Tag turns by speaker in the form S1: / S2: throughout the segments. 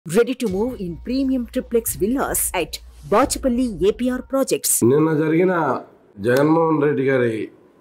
S1: Ready to move in premium triplex villas at Bachapalli APR Projects.
S2: నిన్న జరిగిన జగన్మోహన్ రెడ్డి గారి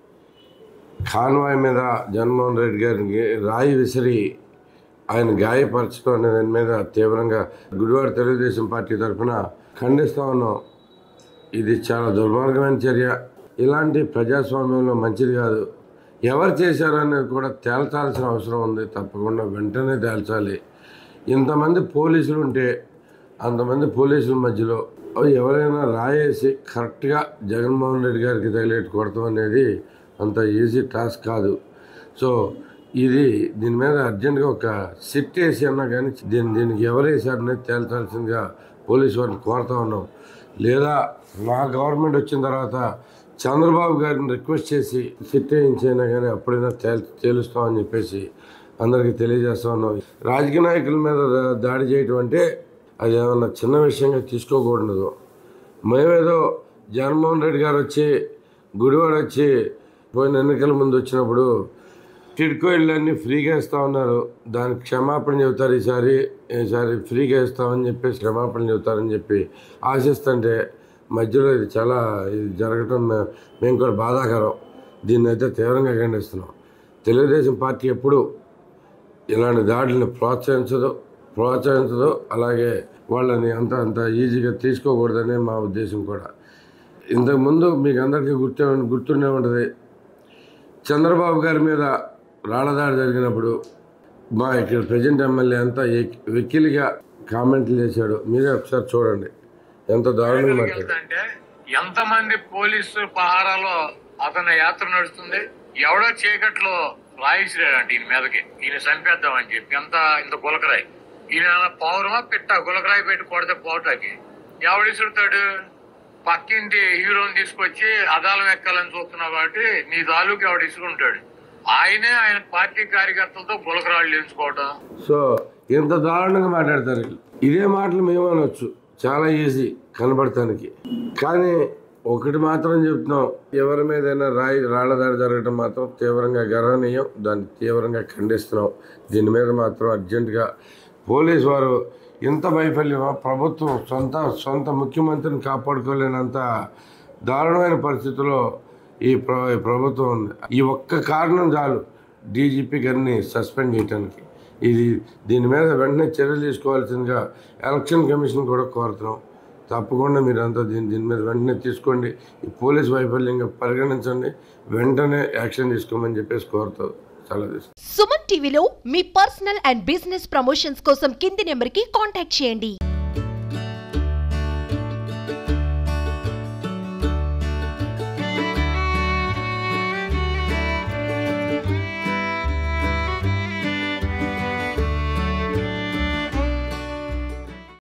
S2: convoy మీద జగన్మోహన్ రెడ్డి గారికి రాయి విసిరి ఆయన గాయపరచడం అనే దాని మీద తీవ్రంగా గుడివాడ తెలుగుదేశం పార్టీ తరఫున ఖండిస్తా ఉన్నాం ఇది చాలా దుర్మార్గమైన చర్య ఇలాంటి ప్రజాస్వామ్యంలో మంచిది కాదు ఎవరు చేశారు అనేది కూడా తేల్చాల్సిన అవసరం ఉంది తప్పకుండా వెంటనే తేల్చాలి ఇంతమంది పోలీసులు ఉంటే అంతమంది పోలీసుల మధ్యలో ఎవరైనా రాయేసి కరెక్ట్గా జగన్మోహన్ రెడ్డి గారికి తగిలేట్టు కొడతాం అనేది అంత ఈజీ టాస్క్ కాదు సో ఇది దీని మీద అర్జెంటుగా ఒక సిట్ వేసి అన్నా కానీ దీని దీనికి ఎవరు వేసారనేది తేల్చాల్సిందిగా పోలీసు వారిని కోరుతా ఉన్నాం లేదా మా గవర్నమెంట్ వచ్చిన తర్వాత చంద్రబాబు గారిని రిక్వెస్ట్ చేసి సిట్ వేయించైనా కానీ అప్పుడైనా తేల్ తేలుస్తామని చెప్పేసి అందరికీ తెలియజేస్తా ఉన్నాం రాజకీయ నాయకుల మీద దా- దాడి చేయటం అంటే అది ఏమన్నా చిన్న విషయంగా తీసుకోకూడదు మేమేదో జగన్మోహన్ రెడ్డి గారు వచ్చి గుడివాడ వచ్చి పోయిన ఎన్నికల ముందు వచ్చినప్పుడు టిడ్కో ఇళ్ళన్నీ ఫ్రీగా ఇస్తా ఉన్నారు దానికి క్షమాపణ చెబుతారు ఈసారి ఈసారి ఫ్రీగా ఇస్తామని చెప్పి క్షమాపణ చెబుతారని చెప్పి ఆశిస్తుంటే మధ్యలో ఇది చాలా ఇది జరగటం మే- మేము కూడా బాధాకరం దీన్ని అయితే తీవ్రంగా ఖండిస్తున్నాం తెలుగుదేశం పార్టీ ఎప్పుడు ఇలాంటి దాడులను ప్రోత్సహించదు ప్రోత్సహించదు అలాగే వాళ్ళని అంత అంత ఈజీగా తీసుకోకూడదనే మా ఉద్దేశం కూడా ఇంతకుముందు మీకు అందరికీ గుర్తు గుర్తుండే ఉంటుంది చంద్రబాబు గారి మీద రాళ్ళదాడి జరిగినప్పుడు మా ఇక్కడ ప్రజెంట్ ఎమ్మెల్యే అంతా ఎక్- వెకిలిగా కామెంట్లు చేశాడు మీరే ఒకసారి చూడండి ఎంత దారుణంగా మాట్లాడారు
S3: అంటే ఎంతమంది పోలీసు పహారాలో అతని యాత్ర నడుస్తుంది ఎవడో చీకట్లో రాయిసిరాడంట ఈయన మీదకి ఈయన చంపేద్దామని చెప్పి ఎంత ఇంత గులకరాయి ఈయన పౌరమా పెట్ట గులకరాయి పెట్టి కొడితే పోటాకి ఎవడిసుడతాడు పక్కింటి హీరోని తీసుకొచ్చి అదాలం ఎక్కాలని చూస్తున్నావు కాబట్టి నీ తాలూకు ఎవడు ఇసుకుంటాడు ఆయనే ఆయన పార్టీ కార్యకర్తలతో గులకరాళ్ళు ఎంచుకోవటం
S2: సో ఇంత దారుణంగా మాట్లాడతారు వీళ్ళు. ఇదే మాటలు మేము అనొచ్చు చాలా ఈజీ కనబడటానికి కానీ ఒకటి మాత్రం చెప్తున్నాం ఎవరి మీదైనా రాయి రాళ్ల దాడి జరగడం మాత్రం తీవ్రంగా గర్వనీయం దాన్ని తీవ్రంగా ఖండిస్తున్నాం దీని మీద మాత్రం అర్జెంటుగా పోలీసు వారు ఇంత వైఫల్యమా ప్రభుత్వం సొంత సొంత ముఖ్యమంత్రిని కాపాడుకోలేనంత దారుణమైన పరిస్థితిలో ఈ ప్ర ఈ ప్రభుత్వం ఉంది ఈ ఒక్క కారణం చాలు డీజీపీ గారిని సస్పెండ్ చేయడానికి ఇది దీని మీద వెంటనే చర్యలు తీసుకోవాల్సిందిగా ఎలక్షన్ కమిషన్ కూడా కోరుతున్నాం తప్పకుండా మీరంతా దీని దీని మీద వెంటనే తీసుకోండి ఈ పోలీస్ వైఫల్యంగా పరిగణించండి వెంటనే యాక్షన్ తీసుకోమని చెప్పేసి కోరుతావు చాలా
S4: సుమన్ టీవీలో మీ పర్సనల్ అండ్ బిజినెస్ ప్రమోషన్స్ కోసం కింది నెంబర్కి కాంటాక్ట్ చేయండి